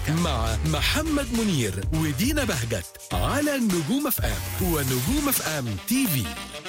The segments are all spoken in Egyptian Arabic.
مع محمد منير ودينا بهجت على نجوم اف ام ونجوم اف ام تي في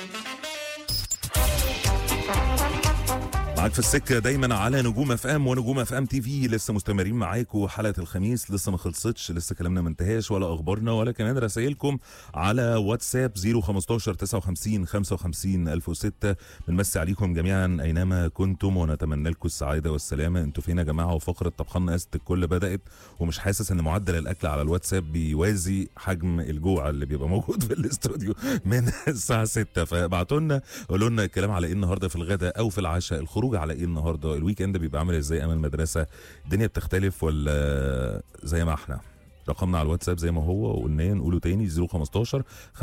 معاك في السكه دايما على نجوم اف ام ونجوم اف ام تي في لسه مستمرين معاكم حلقه الخميس لسه ما خلصتش لسه كلامنا ما انتهاش ولا اخبارنا ولا كمان رسائلكم على واتساب 015 59 55 1006 بنمسي عليكم جميعا اينما كنتم ونتمنى لكم السعاده والسلامه انتوا فين يا جماعه وفقره طبخنا قاسه الكل بدات ومش حاسس ان معدل الاكل على الواتساب بيوازي حجم الجوع اللي بيبقى موجود في الاستوديو من الساعه 6 فابعتوا لنا قولوا لنا الكلام على ايه النهارده في الغداء او في العشاء الخروج على ايه النهارده الويك اند بيبقى عامل ازاي امام المدرسه الدنيا بتختلف ولا زي ما احنا رقمنا على الواتساب زي ما هو وقلنا نقوله تاني 015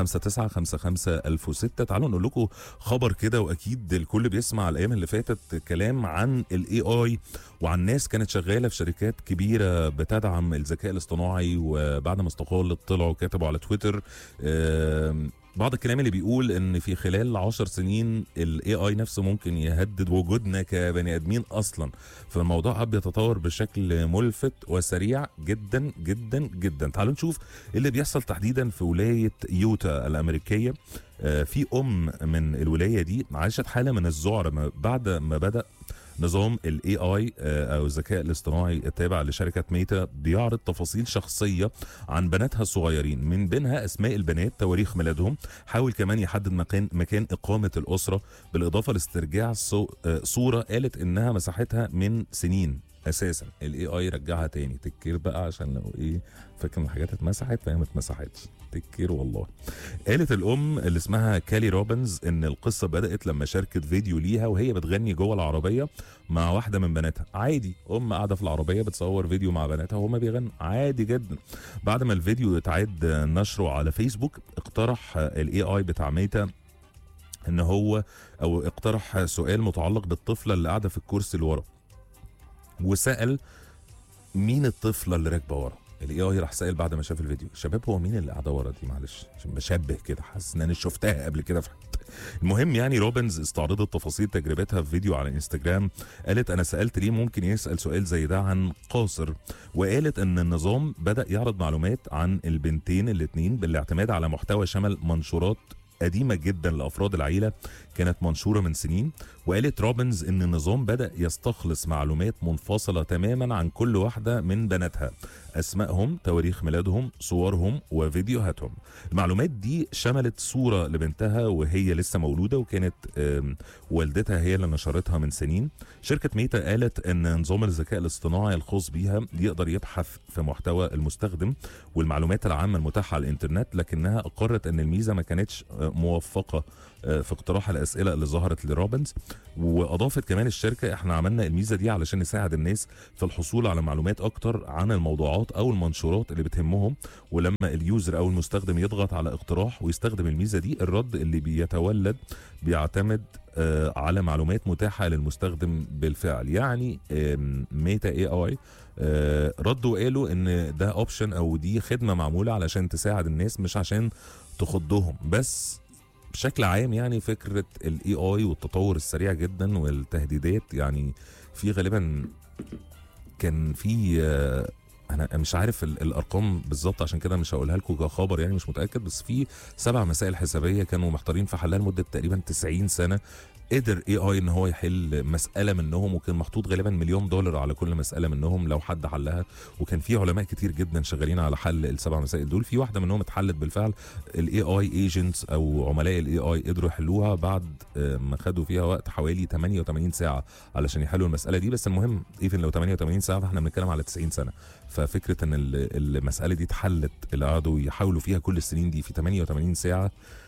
5955 1006 تعالوا نقول لكم خبر كده واكيد الكل بيسمع الايام اللي فاتت كلام عن الاي اي وعن ناس كانت شغاله في شركات كبيره بتدعم الذكاء الاصطناعي وبعد ما استقالت طلعوا كتبوا على تويتر آم، بعض الكلام اللي بيقول ان في خلال عشر سنين الاي اي نفسه ممكن يهدد وجودنا كبني ادمين اصلا فالموضوع بيتطور بشكل ملفت وسريع جدا جدا جدا تعالوا نشوف إيه اللي بيحصل تحديدا في ولايه يوتا الامريكيه آه، في ام من الولايه دي عاشت حاله من الذعر ما- بعد ما بدا نظام الاي اي او الذكاء الاصطناعي التابع لشركه ميتا بيعرض تفاصيل شخصيه عن بناتها الصغيرين من بينها اسماء البنات تواريخ ميلادهم حاول كمان يحدد مكان مكان اقامه الاسره بالاضافه لاسترجاع صو- آه، صوره قالت انها مساحتها من سنين اساسا الاي اي رجعها تاني تكير بقى عشان لو ايه فاكر ان الحاجات اتمسحت فهي ما اتمسحتش تكير والله قالت الام اللي اسمها كالي روبنز ان القصه بدات لما شاركت فيديو ليها وهي بتغني جوه العربيه مع واحده من بناتها عادي ام قاعده في العربيه بتصور فيديو مع بناتها وهما بيغنوا عادي جدا بعد ما الفيديو اتعاد نشره على فيسبوك اقترح الاي اي بتاع ميتا ان هو او اقترح سؤال متعلق بالطفله اللي قاعده في الكرسي اللي ورا وسال مين الطفله اللي راكبه ورا الاي اي راح سال بعد ما شاف الفيديو شباب هو مين اللي قاعده ورا دي معلش عشان بشبه كده حاسس ان انا شفتها قبل كده في حته المهم يعني روبنز استعرضت تفاصيل تجربتها في فيديو على انستجرام قالت انا سالت ليه ممكن يسال سؤال زي ده عن قاصر وقالت ان النظام بدا يعرض معلومات عن البنتين الاثنين بالاعتماد على محتوى شمل منشورات قديمة جدا لأفراد العيلة كانت منشورة من سنين وقالت روبنز إن النظام بدأ يستخلص معلومات منفصلة تماما عن كل واحدة من بناتها أسمائهم تواريخ ميلادهم صورهم وفيديوهاتهم المعلومات دي شملت صورة لبنتها وهي لسه مولودة وكانت آم، والدتها هي اللي نشرتها من سنين شركة ميتا قالت أن نظام الذكاء الاصطناعي الخاص بيها يقدر يبحث في محتوى المستخدم والمعلومات العامة المتاحة على الإنترنت لكنها أقرت أن الميزة ما كانتش آه، موفقة آه، في اقتراح الأسئلة اللي ظهرت لروبنز وأضافت كمان الشركة إحنا عملنا الميزة دي علشان نساعد الناس في الحصول على معلومات أكتر عن الموضوعات أو المنشورات اللي بتهمهم ولما اليوزر أو المستخدم يضغط على اقتراح ويستخدم الميزة دي الرد اللي بيتولد بيعتمد آه، على معلومات متاحة للمستخدم بالفعل يعني آم، ميتا اي اي آه، ردوا وقالوا ان ده اوبشن او دي خدمة معمولة علشان تساعد الناس مش عشان تخضهم بس بشكل عام يعني فكرة الاي اي والتطور السريع جدا والتهديدات يعني في غالبا كان في آه، انا مش عارف ال- الارقام بالظبط عشان كده مش هقولها لكم كخبر يعني مش متاكد بس في سبع مسائل حسابيه كانوا محتارين في حلها لمده تقريبا 90 سنه قدر اي اي ان هو يحل مساله منهم وكان محطوط غالبا مليون دولار على كل مساله منهم لو حد حلها وكان في علماء كتير جدا شغالين على حل السبع مسائل دول في واحده منهم اتحلت بالفعل الاي اي ايجنتس او عملاء الاي اي قدروا يحلوها بعد آه، ما خدوا فيها وقت حوالي 88 ساعه علشان يحلوا المساله دي بس المهم ايفن لو 88 ساعه فاحنا بنتكلم على 90 سنه ففكره ان ال- المساله دي اتحلت اللي قعدوا يحاولوا فيها كل السنين دي في 88 ساعه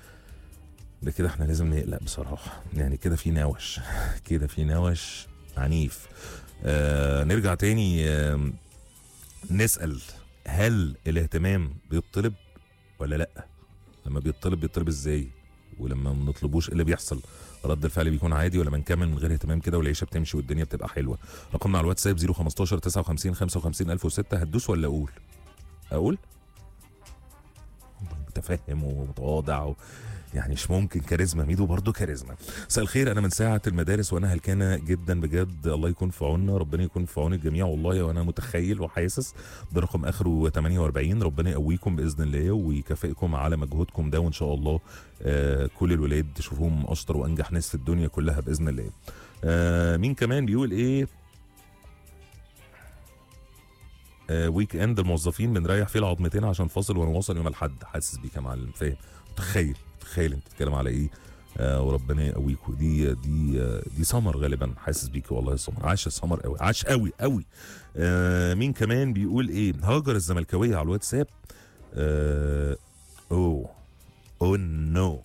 ده كده احنا لازم نقلق بصراحه يعني كده في نوش كده في نوش عنيف آه نرجع تاني آه نسال هل الاهتمام بيطلب ولا لا لما بيطلب بيطلب ازاي ولما ما بنطلبوش ايه اللي بيحصل رد الفعل بيكون عادي ولا بنكمل من غير اهتمام كده والعيشه بتمشي والدنيا بتبقى حلوه رقمنا على الواتساب 015 59 55 1006 هتدوس ولا اقول اقول متفهم ومتواضع و... يعني مش ممكن كاريزما ميدو برضه كاريزما مساء الخير انا من ساعه المدارس وانا هلكانه جدا بجد الله يكون في عوننا ربنا يكون في عون الجميع والله وانا متخيل وحاسس ده رقم اخره 48 ربنا يقويكم باذن الله ويكافئكم على مجهودكم ده وان شاء الله آه كل الولاد تشوفوهم اشطر وانجح ناس في الدنيا كلها باذن الله آه مين كمان بيقول ايه آه ويك اند الموظفين بنريح فيه العظمتين عشان فاصل ونواصل يوم الاحد حاسس بيك يا معلم فاهم متخيل متخيل انت بتتكلم على ايه آه وربنا يقويكوا دي دي آه دي سمر غالبا حاسس بيكي والله يا سمر عاش يا سمر قوي عاش قوي قوي آه مين كمان بيقول ايه هاجر الزملكاويه على الواتساب آه اوه او نو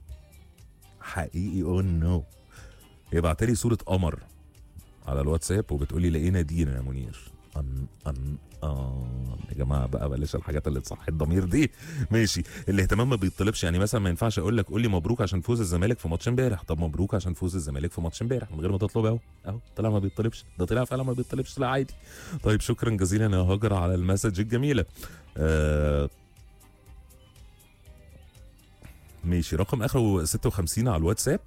حقيقي او نو هي بعتلي صوره قمر على الواتساب وبتقولي لقينا دينا يا منير ان ان اه يا جماعه بقى بلاش الحاجات اللي تصحي الضمير دي ماشي الاهتمام ما بيطلبش يعني مثلا ما ينفعش اقول لك قول لي مبروك عشان فوز الزمالك في ماتش امبارح طب مبروك عشان فوز الزمالك في ماتش امبارح من غير ما تطلب اهو اهو طلع ما بيطلبش ده طلع فعلا ما بيطلبش لا عادي طيب شكرا جزيلا يا هاجر على المسج الجميله آه ماشي رقم اخره 56 على الواتساب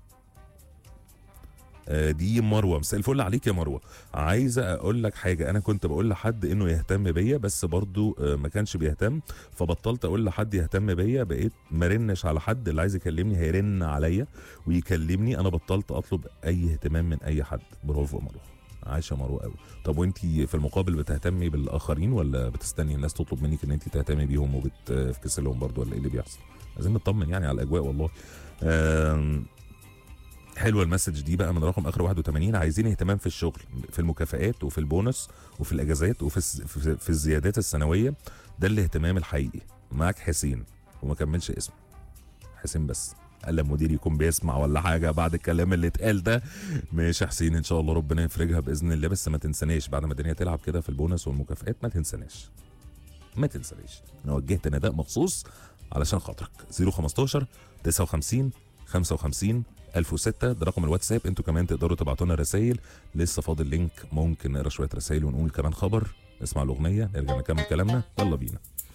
آه، دي مروه مساء الفل عليك يا مروه عايزه اقول لك حاجه انا كنت بقول لحد انه يهتم بيا بس برضو آه، ما كانش بيهتم فبطلت اقول لحد يهتم بيا بقيت مرنش على حد اللي عايز يكلمني هيرن عليا ويكلمني انا بطلت اطلب اي اهتمام من اي حد برافو يا مروه عايشه مروه قوي طب وانت في المقابل بتهتمي بالاخرين ولا بتستني الناس تطلب منك ان انت تهتمي بيهم وبتفكسي لهم برضو ولا ايه اللي بيحصل عايزين نطمن يعني على الاجواء والله آم، حلوه المسج دي بقى من رقم اخر 81 عايزين اهتمام في الشغل في المكافآت وفي البونص وفي الاجازات وفي الز- في في الزيادات السنويه ده الاهتمام الحقيقي معاك حسين وما كملش اسمه حسين بس قال لما المدير يكون بيسمع ولا حاجه بعد الكلام اللي اتقال ده ماشي يا حسين ان شاء الله ربنا يفرجها باذن الله بس ما تنساناش بعد ما الدنيا تلعب كده في البونص والمكافآت ما تنساناش ما تنساناش انا وجهت نداء مخصوص علشان خاطرك 015 59 55 1006 ده رقم الواتساب انتوا كمان تقدروا تبعتوا لنا رسائل لسه فاضل لينك ممكن نقرا شويه رسائل ونقول كمان خبر نسمع الاغنيه نرجع نكمل كلامنا يلا بينا